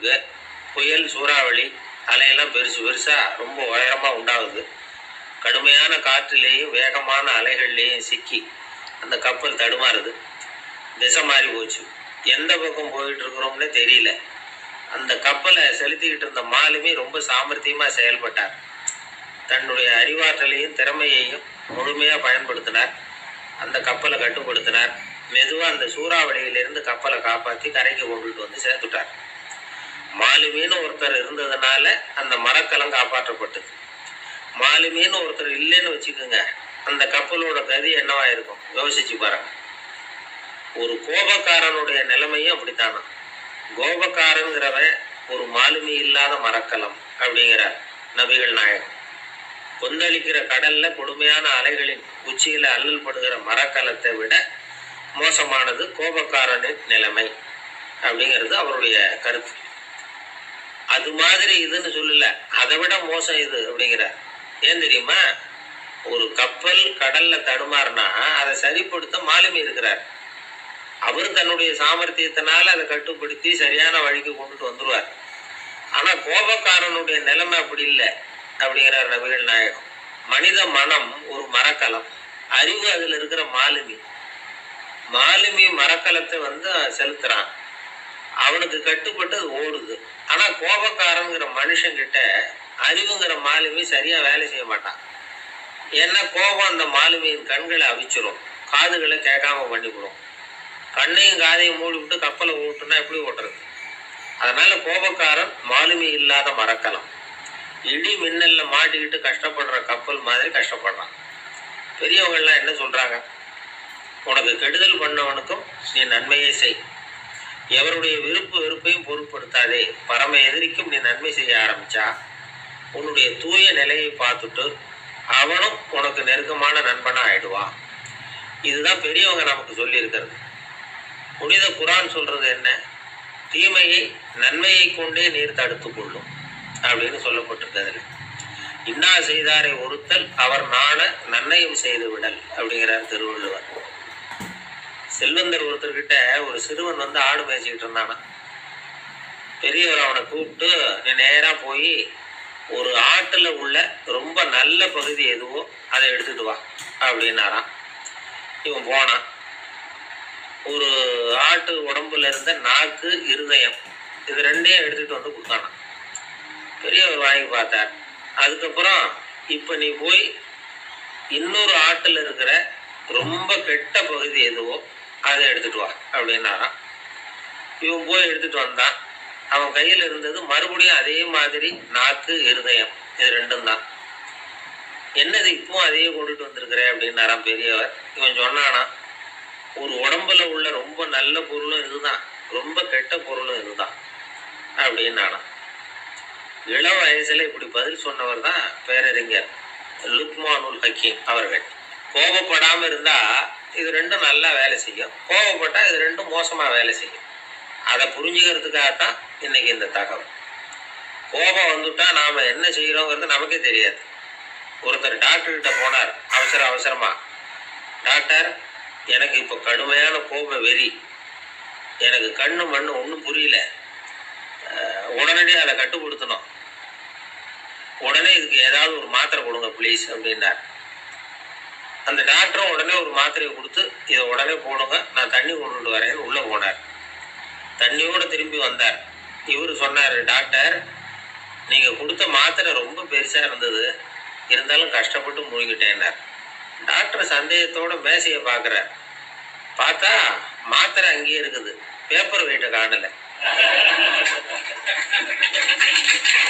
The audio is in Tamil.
இருக்கு புயல் சூறாவளி அலையெல்லாம் பெருசு பெருசாக ரொம்ப உயரமாக உண்டாகுது கடுமையான காற்றிலேயும் வேகமான அலைகள்லேயும் சிக்கி அந்த கப்பல் தடுமாறுது திசை மாறி போச்சு எந்த பக்கம் போயிட்டு இருக்கிறோம்னே தெரியல அந்த கப்பலை செலுத்திக்கிட்டு இருந்த மாலுமி ரொம்ப சாமர்த்தியமா செயல்பட்டார் தன்னுடைய அறிவாற்றலையும் திறமையையும் முழுமையா பயன்படுத்தினார் அந்த கப்பலை கட்டுப்படுத்தினார் மெதுவா அந்த சூறாவளியிலிருந்து கப்பலை காப்பாத்தி கரைக்கு கொண்டுட்டு வந்து சேர்த்துட்டார் மாலுமின்னு ஒருத்தர் இருந்ததுனால அந்த மரக்கலம் காப்பாற்றப்பட்டது மாலுமின்னு ஒருத்தர் இல்லைன்னு வச்சுக்கோங்க அந்த கப்பலோட கதி என்னவா இருக்கும் யோசிச்சு பாருங்க ஒரு கோபக்காரனுடைய நிலைமையும் அப்படித்தானா கோபக்காரங்கிறவன் ஒரு மாலுமி இல்லாத மரக்கலம் அப்படிங்கிறார் நபிகள் நாயகம் கொந்தளிக்கிற கடல்ல கொடுமையான அலைகளின் உச்சியில அல்லல் படுகிற மரக்கலத்தை விட மோசமானது கோபக்காரனின் நிலைமை அப்படிங்கிறது அவருடைய கருத்து அது மாதிரி இதுன்னு சொல்லல அதை விட மோசம் இது அப்படிங்கிறார் ஏன் தெரியுமா ஒரு கப்பல் கடல்ல தடுமாறுனா அதை சரிப்படுத்த மாலுமி இருக்கிறார் அவர் தன்னுடைய சாமர்த்தியத்தினால அதை கட்டுப்படுத்தி சரியான வழிக்கு கொண்டுட்டு வந்துருவார் ஆனா கோபக்காரனுடைய நிலைமை அப்படி இல்லை அப்படிங்கிறார் நபிகள் நாயகம் மனித மனம் ஒரு மரக்கலம் அறிவு அதுல இருக்கிற மாலுமி மாலுமி மரக்கலத்தை வந்து செலுத்துறான் அவனுக்கு கட்டுப்பட்டு அது ஓடுது ஆனா கோபக்காரங்கிற மனுஷங்கிட்ட அறிவுங்கிற மாலுமி சரியா வேலை செய்ய மாட்டான் ஏன்னா கோபம் அந்த மாலுமியின் கண்களை அவிச்சிரும் காதுகளை கேட்காம பண்ணிவிடும் கண்ணையும் காதையும் மூடி விட்டு கப்பலை ஓட்டுனா எப்படி ஓட்டுறது அதனால கோபக்காரன் மாலுமி இல்லாத மரக்கலம் இடி மின்னல்ல மாட்டிக்கிட்டு கஷ்டப்படுற கப்பல் மாதிரி கஷ்டப்படுறான் பெரியவங்கள்லாம் என்ன சொல்றாங்க உனக்கு கெடுதல் பண்ணவனுக்கும் நீ நன்மையை செய் எவருடைய விருப்பு வெறுப்பையும் பொருட்படுத்தாதே பரம எதிரிக்கும் நீ நன்மை செய்ய ஆரம்பிச்சா உன்னுடைய தூய நிலையை பார்த்துட்டு அவனும் உனக்கு நெருக்கமான நண்பனா ஆயிடுவான் இதுதான் பெரியவங்க நமக்கு சொல்லி இருக்கிறது புனித குரான் சொல்றது என்ன தீமையை நன்மையை கொண்டே நீர் தடுத்து கொள்ளும் அப்படின்னு சொல்லப்பட்டிருக்கிறதுல இன்னா செய்தாரை ஒருத்தல் அவர் நாண நன்னயம் செய்து விடல் அப்படிங்கிறார் திருவள்ளுவர் செல்வந்தர் ஒருத்தர்கிட்ட ஒரு சிறுவன் வந்து ஆடு மேய்ச்சிக்கிட்டு இருந்தானா பெரியவர் அவனை கூப்பிட்டு நீ நேரா போய் ஒரு ஆட்டுல உள்ள ரொம்ப நல்ல பகுதி எதுவோ அதை எடுத்துட்டு வா அப்படின்னாராம் இவன் போனான் ஒரு ஆட்டு உடம்புல இருந்த நாக்கு இருதயம் இது ரெண்டையும் எடுத்துட்டு வந்து கொடுத்தானாம் பெரியவர் வாங்கி பார்த்தார் அதுக்கப்புறம் இப்போ நீ போய் இன்னொரு ஆட்டுல இருக்கிற ரொம்ப கெட்ட பகுதி எதுவோ அதை எடுத்துட்டு வா அப்படின்னாராம் இவன் போய் எடுத்துட்டு வந்தான் அவன் கையில் இருந்தது மறுபடியும் அதே மாதிரி நாக்கு இருதயம் இது ரெண்டும் தான் என்னது இப்போ அதையே கொண்டுட்டு வந்திருக்கிற அப்படின்னாராம் பெரியவர் இவன் சொன்னானா ஒரு உடம்புல உள்ள ரொம்ப நல்ல பொருளும் இதுதான் ரொம்ப கெட்ட பொருளும் இதுதான் அப்படின்னானா இளம் வயசுல இப்படி பதில் சொன்னவர் தான் பேரறிஞர் லுக்மானுல் ஹக்கீம் அவர்கள் கோபப்படாம இருந்தா இது ரெண்டும் நல்லா வேலை செய்யும் கோபப்பட்டா இது ரெண்டும் மோசமா வேலை செய்யும் அதை புரிஞ்சுக்கிறதுக்காகத்தான் இன்னைக்கு இந்த தகவல் கோபம் வந்துட்டா நாம என்ன செய்யறோங்கிறது நமக்கே தெரியாது ஒருத்தர் டாக்டர் கிட்ட போனார் அவசர அவசரமா டாக்டர் எனக்கு இப்போ கடுமையான கோப வெறி எனக்கு கண்ணு மண்ணு ஒன்றும் புரியல அஹ் உடனடியாக அதை கட்டுப்படுத்தணும் உடனே இதுக்கு ஏதாவது ஒரு மாத்திரை கொடுங்க ப்ளீஸ் அப்படின்னார் அந்த டாக்டரும் உடனே ஒரு மாத்திரையை கொடுத்து இதை உடனே போடுங்க நான் தண்ணி கொண்டுட்டு வரேன்னு உள்ளே போனார் தண்ணியோட திரும்பி வந்தார் இவர் சொன்னார் டாக்டர் நீங்கள் கொடுத்த மாத்திரை ரொம்ப பெருசாக இருந்தது இருந்தாலும் கஷ்டப்பட்டு முழுங்கிட்டேன்னார் டாக்டர் சந்தேகத்தோட மேசையை பார்க்குறார் பார்த்தா மாத்திரை அங்கேயே இருக்குது பேப்பர் வெயிட்டை காணலை